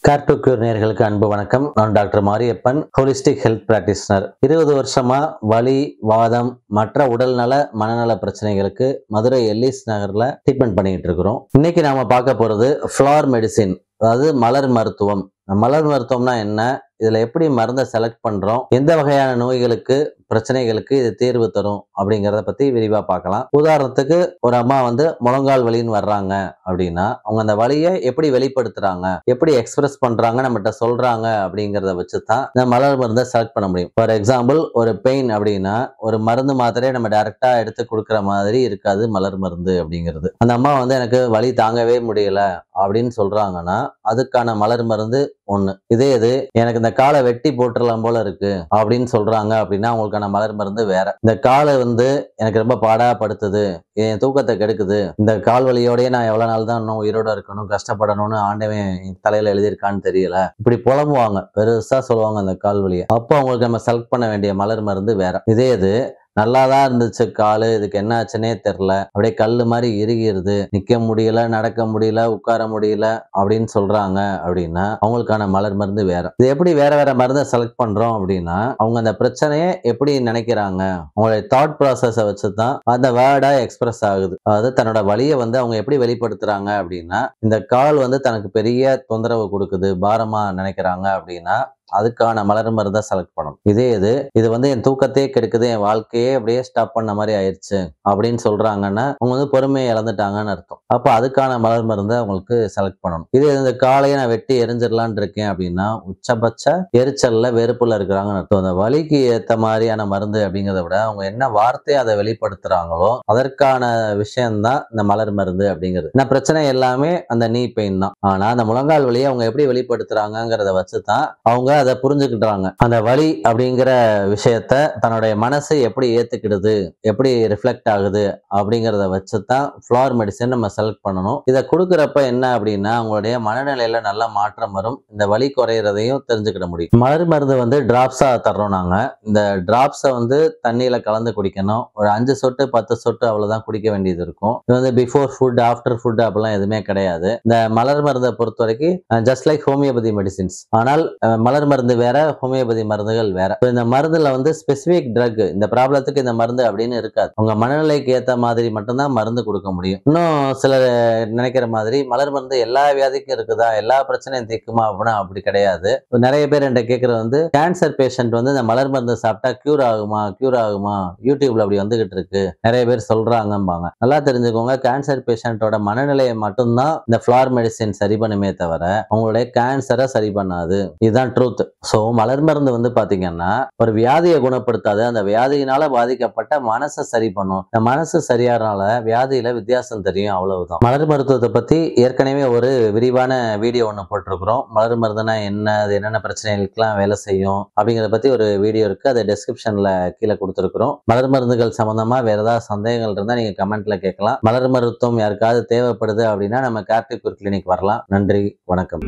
Care to cure நேயர்களுக்கு அன்பு வணக்கம் நான் doctor Mariappan holistic health practitioner இருபது வருஷமா வலி வாதம் மற்ற உடல்நல மனநல பிரச்சனைகளுக்கு மதுரை எல்லிஸ் நகர்ல ட்ரீட்மெண்ட் பண்ணிட்டு இருக்கிறோம் இன்னைக்கு நாம பார்க்க போறது ஃப்ளார் மெடிசின் அதாவது மலர் மருத்துவம் மலர் மருத்துவம்னா என்ன இதுல எப்படி மருந்தை செலக்ட் பண்றோம் எந்த வகையான நோய்களுக்கு பிரச்சனைகளுக்கு இது தீர்வு தரும் அப்படிங்கிறத பத்தி விரிவா பார்க்கலாம் உதாரணத்துக்கு ஒரு அம்மா வந்து முழங்கால் வலின்னு வர்றாங்க அப்படின்னா அவங்க அந்த வலியை எப்படி வெளிப்படுத்துறாங்க எப்படி எக்ஸ்பிரஸ் பண்றாங்க நம்மகிட்ட சொல்றாங்க அப்படிங்கிறத வச்சு தான் இந்த மலர் மருந்தை செலக்ட் பண்ண முடியும் ஃபார் எக்ஸாம்பிள் ஒரு பெயின் அப்படின்னா ஒரு மருந்து மாத்திரையை நம்ம டைரக்டா எடுத்து கொடுக்குற மாதிரி இருக்காது மலர் மருந்து அப்படிங்கிறது அந்த அம்மா வந்து எனக்கு வலி தாங்கவே முடியல அப்படின்னு சொல்றாங்கன்னா அதுக்கான மலர் மருந்து ஒண்ணு இதே இது எனக்கு இந்த காலை வெட்டி போட்டுடலாம் போல இருக்கு அப்படின்னு சொல்றாங்க அப்படின்னா அவங்களுக்கான மலர் மருந்து வேற இந்த காலை வந்து எனக்கு ரொம்ப பாடா படுத்துது என் தூக்கத்தை கெடுக்குது இந்த கால் வலியோடய நான் எவ்வளவு நாள் தான் இன்னும் உயிரோட இருக்கணும் கஷ்டப்படணும்னு ஆண்டவன் என் தலையில எழுதியிருக்கான்னு தெரியல இப்படி புலம்புவாங்க பெருசா சொல்லுவாங்க அந்த கால் வலியை அப்போ அவங்களுக்கு நம்ம செலக்ட் பண்ண வேண்டிய மலர் மருந்து வேற இதே இது நல்லா தான் இருந்துச்சு காலு இதுக்கு என்ன ஆச்சுன்னே தெரில அப்படியே கல் மாதிரி இறுகிருது நிக்க முடியல நடக்க முடியல உட்கார முடியல அப்படின்னு சொல்றாங்க அப்படின்னா அவங்களுக்கான மலர் மருந்து வேற இது எப்படி வேற வேற மருந்தை செலக்ட் பண்றோம் அப்படின்னா அவங்க அந்த பிரச்சனையை எப்படி நினைக்கிறாங்க அவங்களுடைய தாட் ப்ராசஸை வச்சு தான் அந்த வேர்டா எக்ஸ்பிரஸ் ஆகுது அதாவது தன்னோட வலியை வந்து அவங்க எப்படி வெளிப்படுத்துறாங்க அப்படின்னா இந்த கால் வந்து தனக்கு பெரிய தொந்தரவு கொடுக்குது பாரமா நினைக்கிறாங்க அப்படின்னா அதுக்கான மலர் மருந்தை செலக்ட் பண்ணணும் இதே இது இது வந்து என் தூக்கத்தையே கெடுக்குது என் வாழ்க்கையே அப்படியே ஸ்டாப் பண்ண மாதிரி ஆயிடுச்சு அப்படின்னு சொல்றாங்கன்னா அவங்க வந்து பொறுமையை இழந்துட்டாங்கன்னு அர்த்தம் அப்போ அதுக்கான மலர் மருந்தை அவங்களுக்கு செலக்ட் பண்ணணும் இது இந்த காலையை நான் வெட்டி எரிஞ்சிடலான் இருக்கேன் அப்படின்னா உச்சபட்ச எரிச்சல்ல வெறுப்புல இருக்கிறாங்கன்னு அர்த்தம் அந்த வலிக்கு ஏத்த மாதிரியான மருந்து அப்படிங்கிறத விட அவங்க என்ன வார்த்தையை அதை வெளிப்படுத்துறாங்களோ அதற்கான விஷயம்தான் இந்த மலர் மருந்து அப்படிங்கிறது என்ன பிரச்சனை எல்லாமே அந்த நீ பெயின் தான் ஆனா அந்த முழங்கால் வலியை அவங்க எப்படி வெளிப்படுத்துறாங்கிறத வச்சு தான் அவங்க அதை புரிஞ்சுக்கிட்டாங்க அந்த வலி அப்படிங்கிற விஷயத்த தன்னுடைய மனசு எப்படி ஏத்துக்கிடுது எப்படி ரிஃப்ளெக்ட் ஆகுது அப்படிங்கிறத வச்சு தான் ஃப்ளார் மெடிசன் நம்ம செலக்ட் பண்ணணும் இதை கொடுக்குறப்ப என்ன அப்படின்னா அவங்களுடைய மனநிலையில நல்ல மாற்றம் வரும் இந்த வலி குறையிறதையும் தெரிஞ்சுக்கிட முடியும் மலர் மருந்து வந்து டிராப்ஸா தர்றோம் நாங்க இந்த டிராப்ஸை வந்து தண்ணியில கலந்து குடிக்கணும் ஒரு அஞ்சு சொட்டு பத்து சொட்டு அவ்வளவுதான் குடிக்க வேண்டியது இருக்கும் இது வந்து பிஃபோர் ஃபுட் ஆஃப்டர் ஃபுட் அப்படிலாம் எதுவுமே கிடையாது இந்த மலர் மருந்தை பொறுத்த வரைக்கும் ஜஸ்ட் லைக் ஹோமியோபதி மெடிசின்ஸ் ஆனால் அஹ், மலர் மருந்து வேற ஹோமியோபதி மருந்துகள் வேற இப்ப இந்த மருந்துல வந்து ஸ்பெசிபிக் ட்ரக் இந்த ப்ராப்ளத்துக்கு இந்த மருந்து அப்படின்னு இருக்காது உங்க மனநிலைக்கு ஏத்த மாதிரி மட்டும்தான் மருந்து கொடுக்க முடியும் இன்னும் சிலர் நினைக்கிற மாதிரி மலர் மருந்து எல்லா வியாதிக்கும் இருக்குதா எல்லா பிரச்சனையும் தீர்க்குமா அப்படின்னா அப்படி கிடையாது இப்ப நிறைய பேர் என்கிட்ட கேட்கறது வந்து கேன்சர் பேஷண்ட் வந்து இந்த மலர் மருந்து சாப்பிட்டா கியூர் ஆகுமா கியூர் ஆகுமா யூடியூப்ல அப்படி வந்துகிட்டு இருக்கு நிறைய பேர் சொல்றாங்கம்பாங்க நல்லா தெரிஞ்சுக்கோங்க கேன்சர் பேஷண்ட்டோட மனநிலையை மட்டும்தான் இந்த ஃபிளார் மெடிசின் சரி பண்ணுமே தவிர அவங்களுடைய கேன்சரை சரி பண்ணாது இதுதான் ட்ரூத் ஸோ மலர் மருந்து வந்து பாத்தீங்கன்னா ஒரு வியாதியை குணப்படுத்தாது அந்த வியாதியினால பாதிக்கப்பட்ட மனசை சரி பண்ணும் இந்த மனசு சரியானால வியாதியில வித்தியாசம் தெரியும் அவ்வளவுதான் மலர் மருத்துவத்தை பத்தி ஏற்கனவே ஒரு விரிவான வீடியோ ஒன்று போட்டிருக்கிறோம் மலர் மருந்துனா என்ன அது என்னென்ன பிரச்சனைகளுக்கெல்லாம் வேலை செய்யும் அப்படிங்கிறத பத்தி ஒரு வீடியோ இருக்கு அதை டெஸ்கிரிப்ஷன்ல கீழே கொடுத்துருக்குறோம் மலர் மருந்துகள் சம்பந்தமா வேற ஏதாவது சந்தேகங்கள் இருந்தா நீங்க கமெண்ட்ல கேட்கலாம் மலர் மருத்துவம் யாருக்காவது தேவைப்படுது அப்படின்னா நம்ம கார்த்திக் கிளினிக் வரலாம் நன்றி வணக்கம்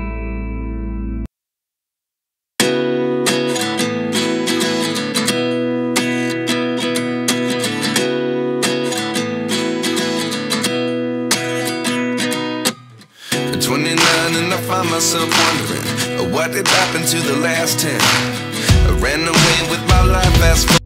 At 29 and I find myself wondering uh, what did happen to the last 10. I ran away with my life fast